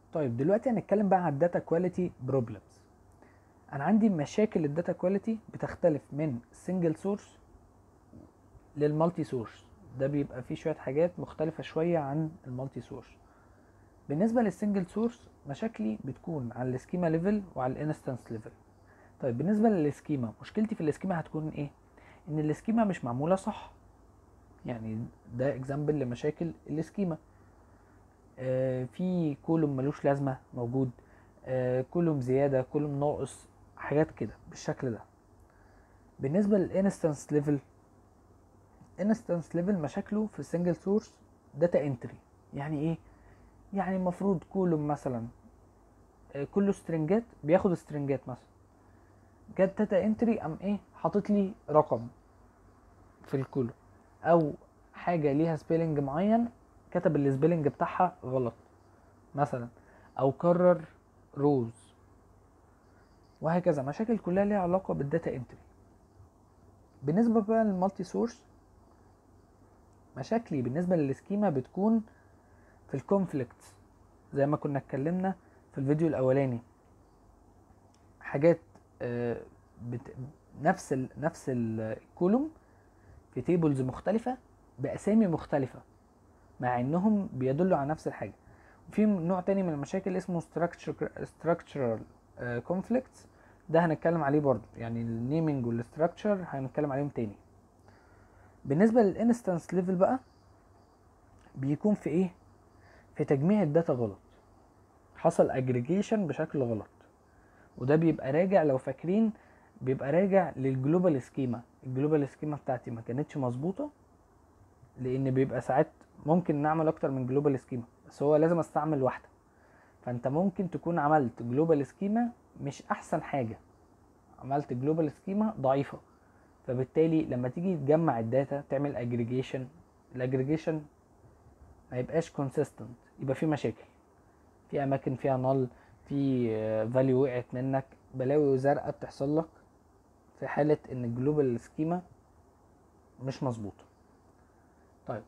طيب دلوقتي هنتكلم بقى عن الداتا كواليتي بروبلمز انا عندي مشاكل الداتا كواليتي بتختلف من سنجل سورس للمالتي سورس ده بيبقى فيه شويه حاجات مختلفه شويه عن المالتي سورس بالنسبه للسنجل سورس مشاكلي بتكون على السكيما ليفل وعلى الانستنس ليفل طيب بالنسبه للسكيما مشكلتي في السكيما هتكون ايه ان السكيما مش معموله صح يعني ده اكزامبل لمشاكل السكيما آه في كولوم ملوش لازمه موجود آه كولوم زياده كولوم ناقص حاجات كده بالشكل ده بالنسبه للانستنس ليفل انستنس ليفل مشاكله في السنجل سورس داتا انتري يعني ايه يعني المفروض كولوم مثلا آه كله سترنجات بياخد سترنجات مثلا جت داتا انتري ام ايه حاطط لي رقم في الكولوم او حاجه ليها سبيلنج معين كتب السبيلنج بتاعها غلط مثلا او كرر روز وهكذا مشاكل كلها ليها علاقه بالداتا انتري بالنسبه بقى للمالتي سورس مشاكلي بالنسبه للسكيما بتكون في الكونفليكت زي ما كنا اتكلمنا في الفيديو الاولاني حاجات آه بت... نفس ال... نفس الكولوم في تيبلز مختلفة بأسامي مختلفة مع انهم بيدلوا على نفس الحاجة وفي نوع تاني من المشاكل اسمه structural conflicts ده هنتكلم عليه برضو يعني النيمينج والستراكشر هنتكلم عليهم تاني بالنسبة للانستنس ليفل بقى بيكون في ايه في تجميع الداتا غلط حصل اجريجيشن بشكل غلط وده بيبقى راجع لو فاكرين بيبقى راجع للجلوبال سكيما الجلوبال سكيما بتاعتي ما كانتش مظبوطه لان بيبقى ساعات ممكن نعمل اكتر من جلوبال سكيما بس هو لازم استعمل واحده فانت ممكن تكون عملت جلوبال سكيما مش احسن حاجه عملت جلوبال سكيما ضعيفه فبالتالي لما تيجي تجمع الداتا تعمل اجريجيشن الاجريجيشن ما يبقاش كونسيستنت يبقى في مشاكل في اماكن فيها نل في فاليو وقعت منك بلاوي زرقاء بتحصل لك في حالة ان الجلوبال سكيما مش مظبوطة طيب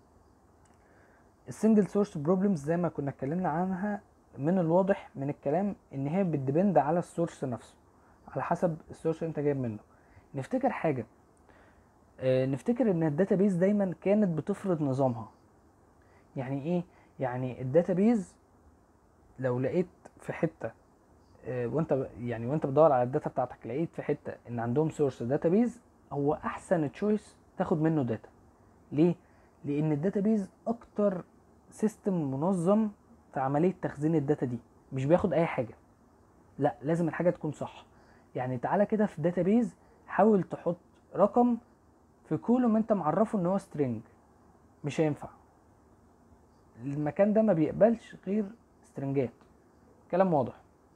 السنجل سورس بروبلمز زي ما كنا اتكلمنا عنها من الواضح من الكلام ان هي بتديبند على السورس نفسه على حسب السورس اللي انت جايب منه نفتكر حاجة اه نفتكر ان الداتابيز دايما كانت بتفرض نظامها يعني ايه يعني الداتابيز لو لقيت في حته وانت يعني وانت بتدور على الداتا بتاعتك لقيت في حته ان عندهم سورس داتابيز هو احسن تشويس تاخد منه داتا ليه لان الداتابيز اكتر سيستم منظم في عمليه تخزين الداتا دي مش بياخد اي حاجه لا لازم الحاجه تكون صح يعني تعالى كده في داتابيز حاول تحط رقم في كولوم انت معرفه ان هو سترينج مش هينفع المكان ده ما بيقبلش غير سترنجات كلام واضح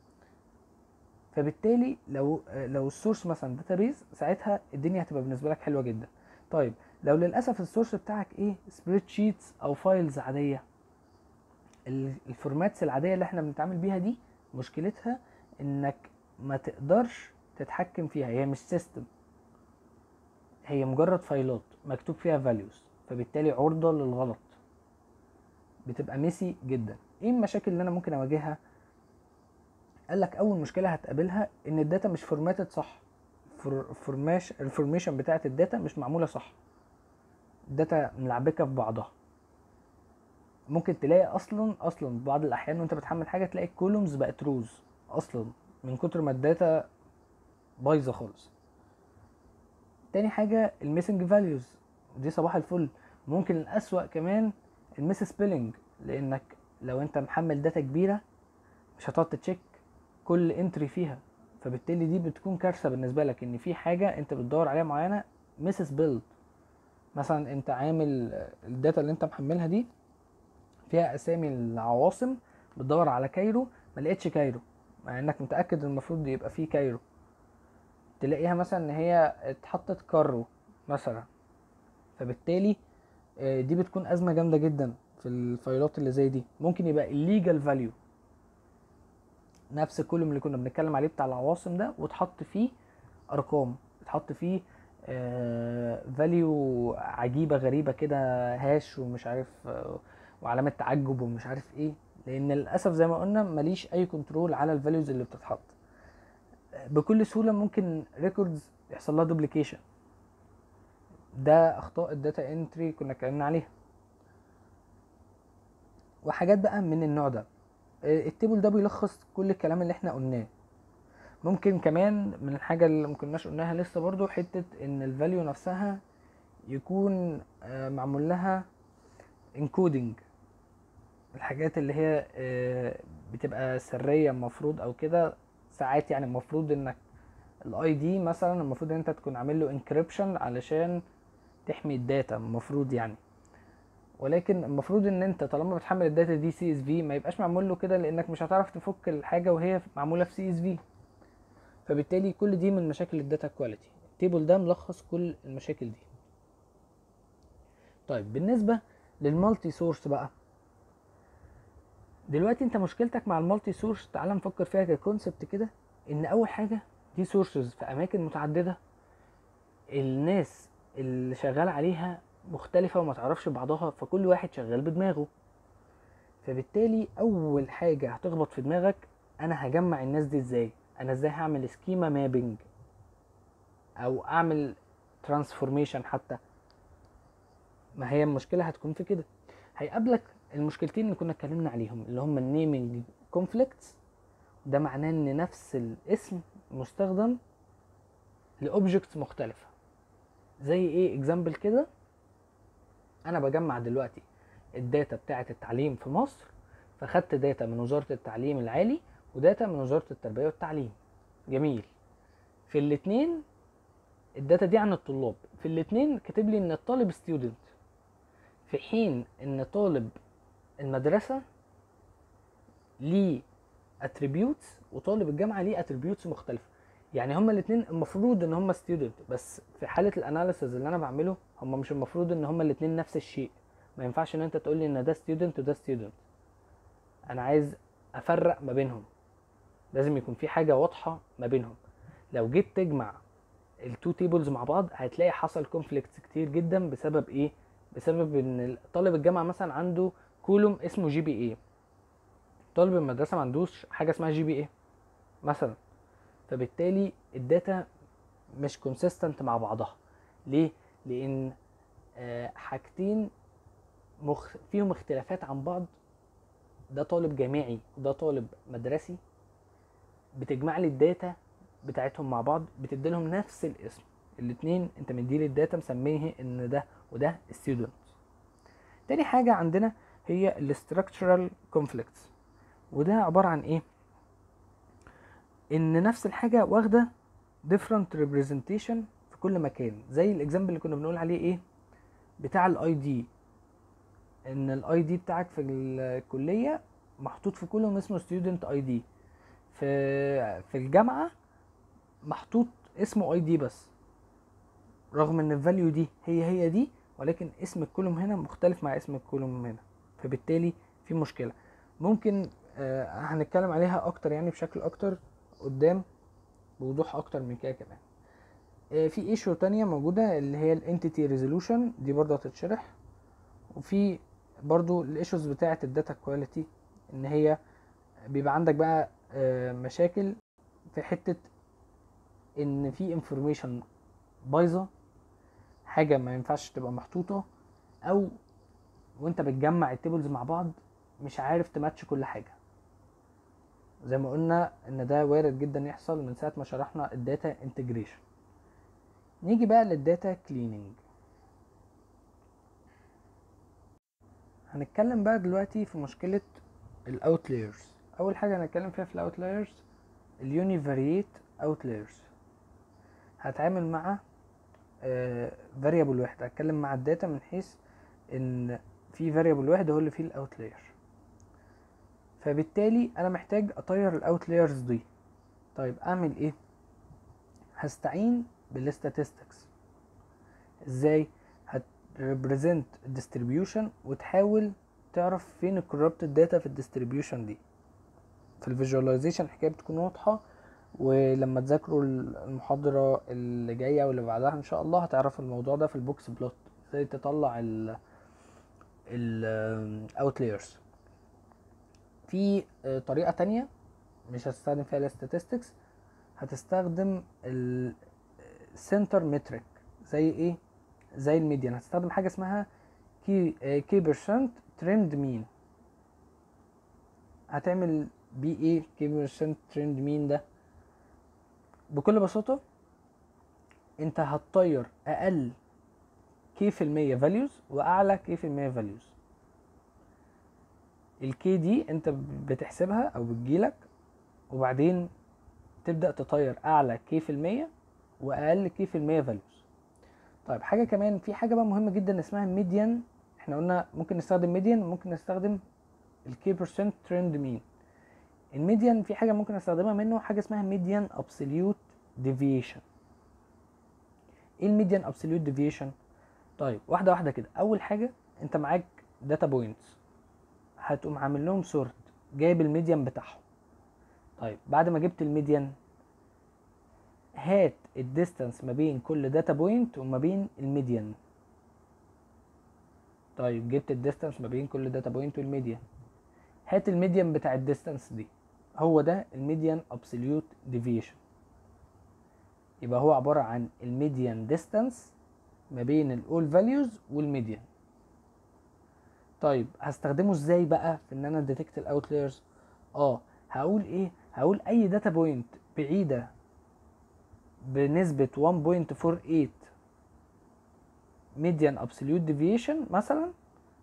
فبالتالي لو لو السورس مثلا داتابيز ساعتها الدنيا هتبقى بالنسبه لك حلوه جدا طيب لو للاسف السورس بتاعك ايه سبريد شيتس او فايلز عاديه الفورماتس العاديه اللي احنا بنتعامل بيها دي مشكلتها انك ما تقدرش تتحكم فيها هي مش سيستم هي مجرد فايلات مكتوب فيها فاليوز فبالتالي عرضه للغلط بتبقى ميسي جدا ايه المشاكل اللي انا ممكن اواجهها قال لك اول مشكله هتقابلها ان الداتا مش فورماتد صح فورماش الفورميشن بتاعه الداتا مش معموله صح الداتا ملعبكه في بعضها ممكن تلاقي اصلا اصلا بعض الاحيان وانت بتحمل حاجه تلاقي الكولومز بقت روز اصلا من كتر ما الداتا بايظه خالص تاني حاجه الميسنج فاليوز دي صباح الفل ممكن الاسوأ كمان الميس سبيلنج لانك لو انت محمل داتا كبيره مش هتقعد تتشيك كل انتري فيها فبالتالي دي بتكون كارثه بالنسبه لك ان في حاجه انت بتدور عليها معينه مسس بيلد مثلا انت عامل الداتا اللي انت محملها دي فيها اسامي العواصم بتدور على كايرو ما لقيتش كايرو مع انك متاكد المفروض يبقى فيه كايرو تلاقيها مثلا ان هي اتحطت كارو مثلا فبالتالي دي بتكون ازمه جامده جدا في الفايلات اللي زي دي ممكن يبقى الليجال فاليو نفس الكولوم اللي كنا بنتكلم عليه بتاع العواصم ده وتحط فيه ارقام اتحط فيه فاليو عجيبه غريبه كده هاش ومش عارف آه وعلامه تعجب ومش عارف ايه لان للاسف زي ما قلنا ماليش اي كنترول على الفاليوز اللي بتتحط بكل سهوله ممكن ريكوردز يحصل لها دوبليكيشن ده اخطاء الداتا انتري كنا اتكلمنا عليها وحاجات بقى من النوع ده آه، التيبل ده بيلخص كل الكلام اللي احنا قلناه ممكن كمان من الحاجة اللي مكناش قلناها لسه برضو حتة ان الفاليو نفسها يكون آه، معمول لها انكودنج الحاجات اللي هي آه، بتبقى سرية المفروض او كده ساعات يعني المفروض انك الاي دي مثلا المفروض ان انت تكون عامل له انكريبشن علشان تحمي الداتا المفروض يعني ولكن المفروض ان انت طالما بتحمل الداتا دي سي اس في ما يبقاش معمول له كده لانك مش هتعرف تفك الحاجه وهي معموله في سي اس في فبالتالي كل دي من مشاكل الداتا كواليتي التيبل ده ملخص كل المشاكل دي طيب بالنسبه للمالتي سورس بقى دلوقتي انت مشكلتك مع المالتي سورس تعال نفكر فيها ككونسبت كده ان اول حاجه دي سورسز في اماكن متعدده الناس اللي شغال عليها مختلفة وما تعرفش بعضها فكل واحد شغال بدماغه فبالتالي اول حاجة هتخبط في دماغك انا هجمع الناس دي ازاي انا ازاي هعمل سكيما مابينج او اعمل ترانسفورميشن حتى ما هي المشكلة هتكون في كده هيقابلك المشكلتين اللي كنا اتكلمنا عليهم اللي هم النيمينج كونفليكتس ده معناه ان نفس الاسم مستخدم لاوبجكتس مختلفة زي ايه اكزامبل كده انا بجمع دلوقتي الداتا بتاعه التعليم في مصر فخدت داتا من وزاره التعليم العالي وداتا من وزاره التربيه والتعليم جميل في الاتنين الداتا دي عن الطلاب في الاتنين كاتب لي ان الطالب ستودنت في حين ان طالب المدرسه ليه اتريبيوتس وطالب الجامعه ليه اتريبيوتس مختلفه يعني هما الاثنين المفروض ان هما ستودنت بس في حاله الاناليسز اللي انا بعمله هما مش المفروض ان هما الاثنين نفس الشيء ما ينفعش ان انت تقول لي ان ده ستودنت وده ستودنت انا عايز افرق ما بينهم لازم يكون في حاجه واضحه ما بينهم لو جيت تجمع التو تيبلز مع بعض هتلاقي حصل كونفليكتس كتير جدا بسبب ايه بسبب ان طالب الجامعه مثلا عنده كولوم اسمه جي بي اي طالب المدرسه ما عندوش حاجه اسمها جي بي اي مثلا فبالتالي الداتا مش كونسيستنت مع بعضها ليه لان آه، حاجتين مخ... فيهم اختلافات عن بعض ده طالب جامعي وده طالب مدرسي بتجمع لي الداتا بتاعتهم مع بعض بتدي لهم نفس الاسم الاتنين انت مديلي الداتا مسميه ان ده وده ستودنت تاني حاجة عندنا هي الاستراكشرال كونفليكتس وده عبارة عن ايه ان نفس الحاجة واخدة different representation في كل مكان زي الاكزامبل اللي كنا بنقول عليه ايه بتاع الاي دي ان الاي دي بتاعك في الكلية محطوط في كلهم اسمه student اي دي في في الجامعة محطوط اسمه اي دي بس رغم ان الفاليو دي هي هي دي ولكن اسم الكولوم هنا مختلف مع اسم الكولوم هنا فبالتالي في مشكلة ممكن آه هنتكلم عليها اكتر يعني بشكل اكتر قدام بوضوح اكتر من كده كمان آه في ايشو تانية موجودة اللي هي الانتيتي ريزولوشن دي برضه هتتشرح وفي برضو الايشوز بتاعة الداتا كواليتي ان هي بيبقى عندك بقى آه مشاكل في حتة ان في انفورميشن بايظة حاجة ما ينفعش تبقى محطوطة او وانت بتجمع التيبلز مع بعض مش عارف تماتش كل حاجة زي ما قلنا ان ده وارد جدا يحصل من ساعة ما شرحنا الداتا انتجريشن نيجي بقى للداتا كليننج هنتكلم بقى دلوقتي في مشكلة الاوتلايرز اول حاجة هنتكلم فيها في الاوتلايرز اليونيفاريت اوتلايرز هتعامل مع فاريبل واحد هتكلم مع الداتا من حيث ان في فاريبل واحد هو اللي فيه الاوتلاير فبالتالي انا محتاج اطير الاوتلايرز دي طيب اعمل ايه هستعين بالستاتستكس ازاي هتريبريزنت الديستريبيوشن وتحاول تعرف فين الكوربتد داتا في الديستريبيوشن دي في الفيجواليزيشن الحكايه بتكون واضحه ولما تذاكروا المحاضرة اللي جاية واللي بعدها ان شاء الله هتعرفوا الموضوع ده في البوكس بلوت ازاي تطلع ال ال outliers في آه، طريقة تانية مش هتستخدم فيها الاستاتستكس هتستخدم السنتر متريك زي ايه زي الميديان هتستخدم حاجة اسمها كي كي بيرسنت ترند مين هتعمل بيه ايه كي بيرسنت ترند مين ده بكل بساطة انت هتطير اقل كي في المية فاليوز واعلى كي في المية فاليوز الكي دي انت بتحسبها او بتجيلك وبعدين تبدأ تطير اعلى كي في المية واقل كي في المية فاليوز طيب حاجة كمان في حاجة بقى مهمة جدا اسمها ميديان احنا قلنا ممكن نستخدم ميديان ممكن نستخدم الكي بيرسنت ترند مين الميديان في حاجة ممكن استخدمها منه حاجة اسمها ميديان ابسوليوت ديفيشن ايه الميديان ابسوليوت ديفيشن طيب واحدة واحدة كده اول حاجة انت معاك داتا بوينتس هتقوم عامل لهم سورت جايب الميديان بتاعهم طيب بعد ما جبت الميديان هات الديستانس ما بين كل داتا بوينت وما بين الميديان طيب جبت الديستانس ما بين كل داتا بوينت والميديان هات الميديان بتاع الديستانس دي هو ده الميديان ابسوليوت ديفيشن يبقى هو عبارة عن الميديان ديستانس ما بين الاول فاليوز والميديان طيب هستخدمه ازاي بقى في ان انا ديتكت الاوتلايرز اه هقول ايه هقول اي داتا بوينت بعيده بنسبه 1.48 ميديان ابسوليوت ديفيشن مثلا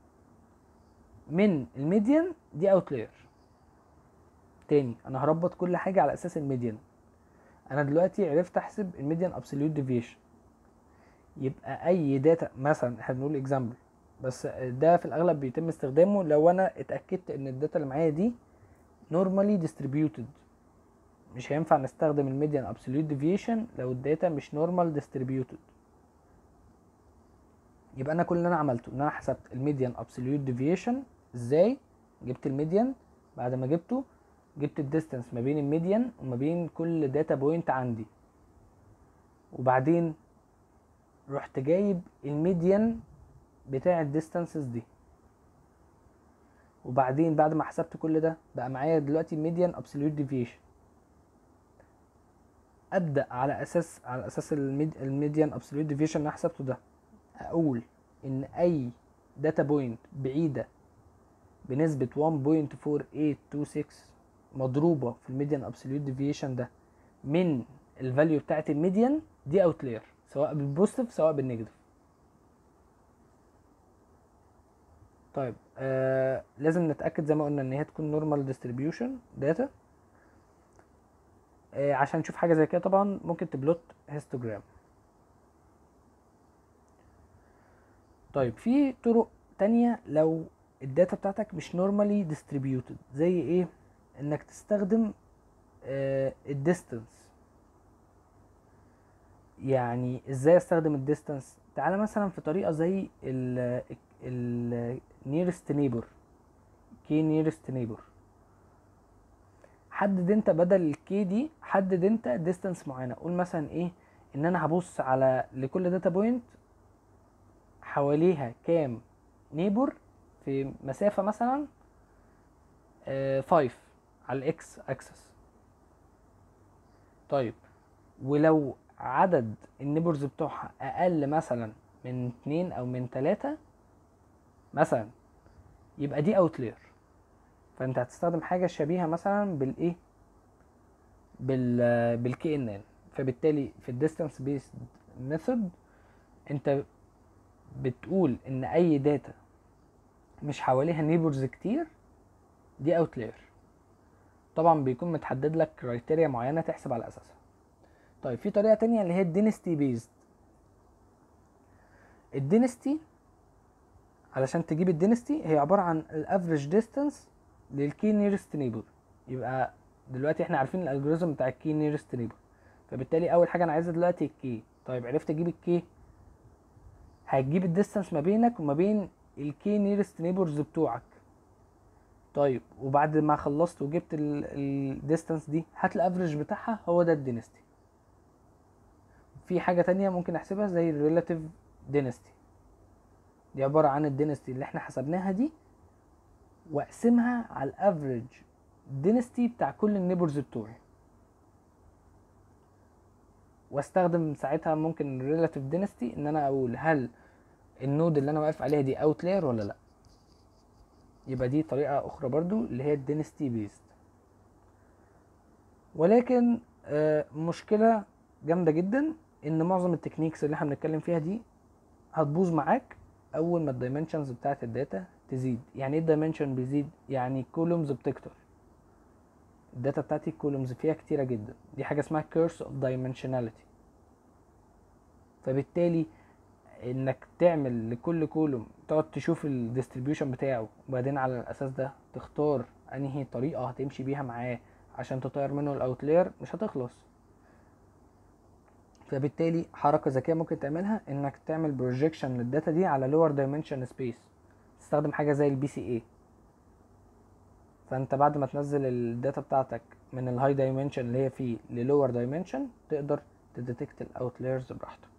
من الميديان دي اوتلاير تاني انا هربط كل حاجه على اساس الميديان انا دلوقتي عرفت احسب الميديان ابسوليوت ديفيشن يبقى اي داتا مثلا احنا بنقول اكزامبل بس ده في الاغلب بيتم استخدامه لو انا اتاكدت ان الداتا اللي معايا دي normally distributed مش هينفع نستخدم الميديان ابسوليوت ديفيشن لو الداتا مش normal distributed يبقى انا كل اللي انا عملته ان انا حسبت الميديان ابسوليوت ديفيشن ازاي جبت الميديان بعد ما جبته جبت الديستانس ما بين الميديان وما بين كل داتا بوينت عندي وبعدين رحت جايب الميديان بتاع الديستانسز دي وبعدين بعد ما حسبت كل ده بقى معايا دلوقتي ميديان ابسوليوت ديفيشن ابدا على اساس على اساس الميديان ابسوليوت ديفيشن اللي انا حسبته ده اقول ان اي داتا بوينت بعيده بنسبه 1.4826 مضروبه في الميديان ابسوليوت ديفيشن ده من الفاليو بتاعت الميديان دي اوتلاير سواء بالبوزيتيف سواء بالنيجاتيف طيب آه لازم نتاكد زي ما قلنا ان هي تكون نورمال ديستريبيوشن داتا آه عشان نشوف حاجه زي كده طبعا ممكن تبلوت هيستوجرام طيب في طرق تانية لو الداتا بتاعتك مش نورمالي ديستريبيوتد زي ايه انك تستخدم آه الديستانس يعني ازاي استخدم الديستانس تعالى مثلا في طريقه زي ال ال nearest neighbor كي nearest neighbor حدد انت بدل الكي دي حدد انت ديستانس معينه قول مثلا ايه ان انا هبص على لكل داتا بوينت حواليها كام نيبور في مسافه مثلا 5 آه على الاكس اكسس طيب ولو عدد النيبرز بتوعها اقل مثلا من اتنين او من تلاتة مثلا يبقى دي اوتلير فانت هتستخدم حاجه شبيهه مثلا بالايه بال بالكي ان ان فبالتالي في الديستانس بيست ميثود انت بتقول ان اي داتا مش حواليها نيبرز كتير دي اوتلير طبعا بيكون متحدد لك كرايتيريا معينه تحسب على اساسها طيب في طريقه تانية اللي هي الدينستي بيزد الدينستي علشان تجيب الدينستي هي عباره عن الافريج ديستانس للكي نيرست نيبر يبقى دلوقتي احنا عارفين الالجوريزم بتاع الكي نيرست نيبر فبالتالي اول حاجه انا عايزها دلوقتي الكي طيب عرفت اجيب الكي هتجيب الديستانس ما بينك وما بين الكي نيرست نيبرز بتوعك طيب وبعد ما خلصت وجبت الديستانس دي هات الافريج بتاعها هو ده الدينستي في حاجه تانية ممكن احسبها زي الريلاتيف دينستي دي عباره عن الدينستي اللي احنا حسبناها دي واقسمها على الافريج دينستي بتاع كل النيبرز بتوعي واستخدم ساعتها ممكن ريلاتيف دينستي ان انا اقول هل النود اللي انا واقف عليها دي اوتلاير ولا لا يبقى دي طريقة اخرى برضو اللي هي الدينستي بيست ولكن آه، مشكلة جامدة جدا ان معظم التكنيكس اللي احنا بنتكلم فيها دي هتبوظ معاك اول ما الدايمنشنز بتاعت الداتا تزيد يعني ايه الدايمنشن بيزيد يعني كولومز بتكتر الداتا بتاعتي الكولومز فيها كتيرة جدا دي حاجة اسمها curse of dimensionality فبالتالي انك تعمل لكل كولوم تقعد تشوف الديستريبيوشن بتاعه وبعدين على الاساس ده تختار انهي طريقة هتمشي بيها معاه عشان تطير منه الاوتلاير مش هتخلص فبالتالي حركة ذكية ممكن تعملها انك تعمل بروجيكشن للداتا دي على lower dimension space تستخدم حاجة زي البي سي اي فانت بعد ما تنزل الداتا بتاعتك من الهاي دايمنشن اللي هي فيه للور دايمنشن تقدر تديتكت الاوتلايرز براحتك